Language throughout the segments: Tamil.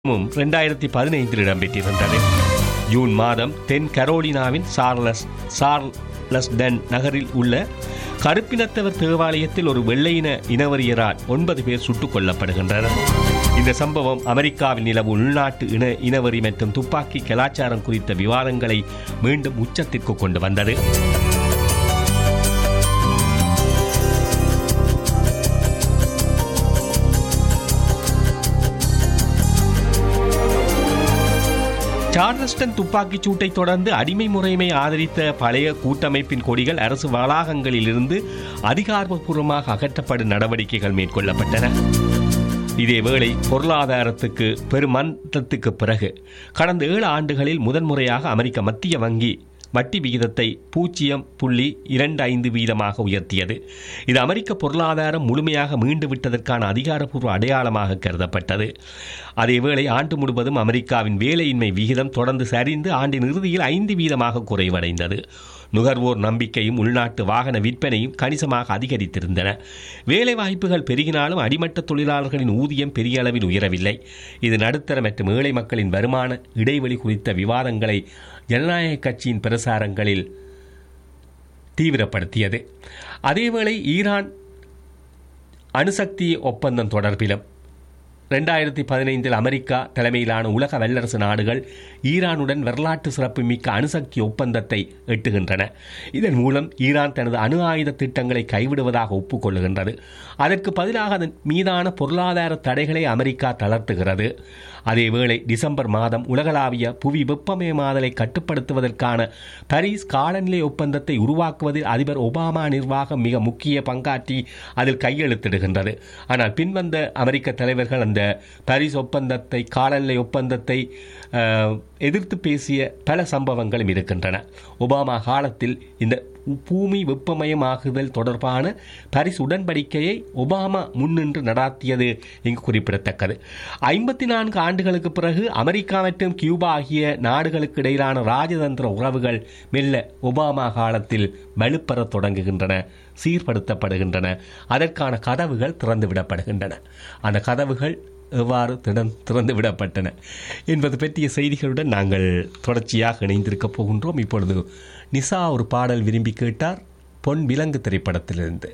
மும் இரண்டாயிரத்தி பதினைந்தில் இடம்பெற்றிருந்தது ஜூன் மாதம் தென் கரோலினாவின் சார்லஸ் சார்லஸ்டன் நகரில் உள்ள கருப்பினத்தவர் தேவாலயத்தில் ஒரு வெள்ளையின இனவரியரால் ஒன்பது பேர் சுட்டுக் கொல்லப்படுகின்றனர் இந்த சம்பவம் அமெரிக்காவில் நிலவும் உள்நாட்டு இன இனவரி மற்றும் துப்பாக்கி கலாச்சாரம் குறித்த விவாதங்களை மீண்டும் உச்சத்திற்கு கொண்டு வந்தது சார்லஸ்டன் துப்பாக்கிச் சூட்டை தொடர்ந்து அடிமை முறைமை ஆதரித்த பழைய கூட்டமைப்பின் கொடிகள் அரசு வளாகங்களிலிருந்து அதிகாரப்பூர்வமாக அகற்றப்படும் நடவடிக்கைகள் மேற்கொள்ளப்பட்டன இதேவேளை பொருளாதாரத்துக்கு பெருமந்தத்துக்கு பிறகு கடந்த ஏழு ஆண்டுகளில் முதன்முறையாக அமெரிக்க மத்திய வங்கி வட்டி விகிதத்தை பூஜ்ஜியம் புள்ளி இரண்டு ஐந்து வீதமாக உயர்த்தியது இது அமெரிக்க பொருளாதாரம் முழுமையாக மீண்டு விட்டதற்கான அதிகாரப்பூர்வ அடையாளமாக கருதப்பட்டது அதேவேளை ஆண்டு முழுவதும் அமெரிக்காவின் வேலையின்மை விகிதம் தொடர்ந்து சரிந்து ஆண்டின் இறுதியில் ஐந்து வீதமாக குறைவடைந்தது நுகர்வோர் நம்பிக்கையும் உள்நாட்டு வாகன விற்பனையும் கணிசமாக அதிகரித்திருந்தன வேலை வாய்ப்புகள் பெருகினாலும் அடிமட்ட தொழிலாளர்களின் ஊதியம் பெரிய அளவில் உயரவில்லை இது நடுத்தர மற்றும் ஏழை மக்களின் வருமான இடைவெளி குறித்த விவாதங்களை ஜனநாயக கட்சியின் பிரசாரங்களில் தீவிரப்படுத்தியது அதேவேளை ஈரான் அணுசக்தி ஒப்பந்தம் தொடர்பிலும் ரெண்டாயிரத்தி பதினைந்தில் அமெரிக்கா தலைமையிலான உலக வல்லரசு நாடுகள் ஈரானுடன் வரலாற்று சிறப்புமிக்க அணுசக்தி ஒப்பந்தத்தை எட்டுகின்றன இதன் மூலம் ஈரான் தனது அணு ஆயுத திட்டங்களை கைவிடுவதாக ஒப்புக்கொள்ளுகின்றது அதற்கு பதிலாக அதன் மீதான பொருளாதார தடைகளை அமெரிக்கா தளர்த்துகிறது அதேவேளை டிசம்பர் மாதம் உலகளாவிய புவி வெப்பமயமாதலை கட்டுப்படுத்துவதற்கான பாரிஸ் காலநிலை ஒப்பந்தத்தை உருவாக்குவதில் அதிபர் ஒபாமா நிர்வாகம் மிக முக்கிய பங்காற்றி அதில் கையெழுத்திடுகின்றது ஆனால் பின்வந்த அமெரிக்க தலைவர்கள் அந்த பாரிஸ் ஒப்பந்தத்தை காலநிலை ஒப்பந்தத்தை எதிர்த்து பேசிய பல சம்பவங்களும் இருக்கின்றன ஒபாமா காலத்தில் இந்த பூமி வெப்பமயமாகுதல் தொடர்பான பாரிஸ் உடன்படிக்கையை ஒபாமா முன்னின்று நடாத்தியது இங்கு குறிப்பிடத்தக்கது ஐம்பத்தி நான்கு ஆண்டுகளுக்கு பிறகு அமெரிக்கா மற்றும் கியூபா ஆகிய நாடுகளுக்கு இடையிலான ராஜதந்திர உறவுகள் மெல்ல ஒபாமா காலத்தில் வலுப்பெறத் தொடங்குகின்றன சீர்படுத்தப்படுகின்றன அதற்கான கதவுகள் திறந்துவிடப்படுகின்றன அந்த கதவுகள் எவ்வாறு திடம் திறந்து விடப்பட்டன என்பது பற்றிய செய்திகளுடன் நாங்கள் தொடர்ச்சியாக இணைந்திருக்கப் போகின்றோம் இப்பொழுது நிசா ஒரு பாடல் விரும்பி கேட்டார் பொன் விலங்கு திரைப்படத்திலிருந்து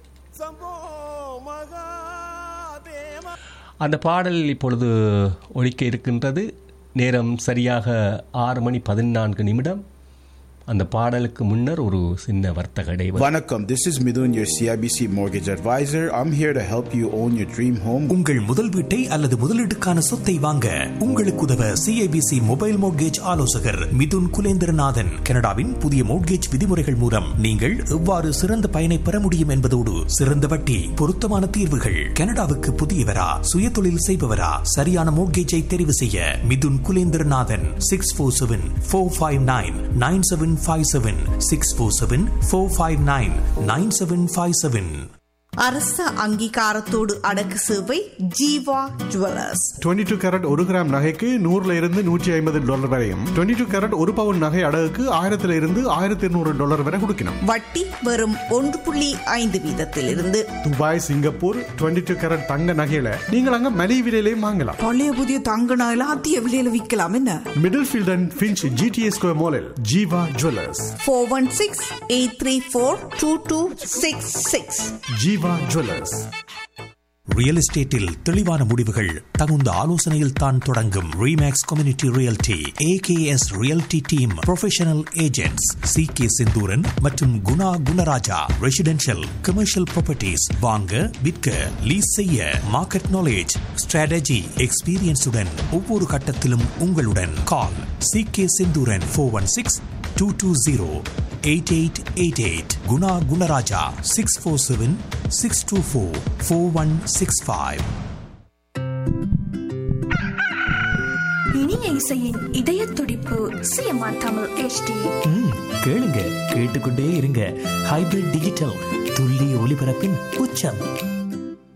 அந்த பாடல் இப்பொழுது ஒழிக்க இருக்கின்றது நேரம் சரியாக ஆறு மணி பதினான்கு நிமிடம் அந்த பாடலுக்கு முன்னர் ஒரு சின்ன வர்த்தக இடைவெளி Vanakkam, this is Midun, your CIBC mortgage advisor. I'm here to help you own your dream home. உங்கள் முதல் வீட்டை அல்லது முதலீட்டுக்கான சொத்தை வாங்க உங்களுக்கு உதவ சிஐபிசி மொபைல் மோட்கேஜ் ஆலோசகர் மிதுன் குலேந்திரநாதன் கனடாவின் புதிய மோட்கேஜ் விதிமுறைகள் மூலம் நீங்கள் எவ்வாறு சிறந்த பயனை பெற முடியும் என்பதோடு சிறந்த வட்டி பொருத்தமான தீர்வுகள் கனடாவுக்கு புதியவரா சுய தொழில் செய்பவரா சரியான மோட்கேஜை தெரிவு செய்ய Mithun Kulendranathan six four seven four five nine nine seven five seven six four seven four five nine nine seven five seven அரச அங்கீகாரத்தோடு அடக்கு சேவை ஜீவா ஜுவல்லர்ஸ் 22 டூ கேரட் ஒரு கிராம் நகைக்கு நூறுல இருந்து நூற்றி ஐம்பது டாலர் வரையும் 22 டூ கேரட் ஒரு பவுன் நகை அடகுக்கு ஆயிரத்துல இருந்து ஆயிரத்தி இருநூறு டாலர் வரை கொடுக்கணும் வட்டி வெறும் ஒன்று புள்ளி ஐந்து வீதத்திலிருந்து துபாய் சிங்கப்பூர் 22 டூ கேரட் தங்க நகையில நீங்கள் அங்க மலிவு விலையிலையும் வாங்கலாம் பழைய புதிய தங்க நகைலாம் அதிக விலையில விற்கலாம் என்ன Middlefield and Finch GTS square மாலில் Jeeva jewellers four one six eight three four two two six six Jeeva jewellers real எஸ்டேட்டில் தெளிவான முடிவுகள் தகுந்த ஆலோசனையில் தான் தொடங்கும் Remax community realty AKS realty team professional agents C K Senthuran மற்றும் Guna Gunarajah residential commercial properties வாங்க விற்க லீஸ் செய்ய மார்க்கெட் நாலேஜ் ஸ்ட்ராட்டஜி எக்ஸ்பீரியன்ஸுடன் ஒவ்வொரு கட்டத்திலும் உங்களுடன் call C K Senthuran four one six two two zero eight eight eight eight Guna Gunarajah six four seven six two four four one six five இனிய இசையின் இதய துடிப்பு சிஎம்ஆர் தமிழ் ஹெச்டி கேளுங்க கேட்டுக்கொண்டே இருங்க ஹைபிரிட் டிஜிட்டல் துல்லிய ஒலிபரப்பின் உச்சம்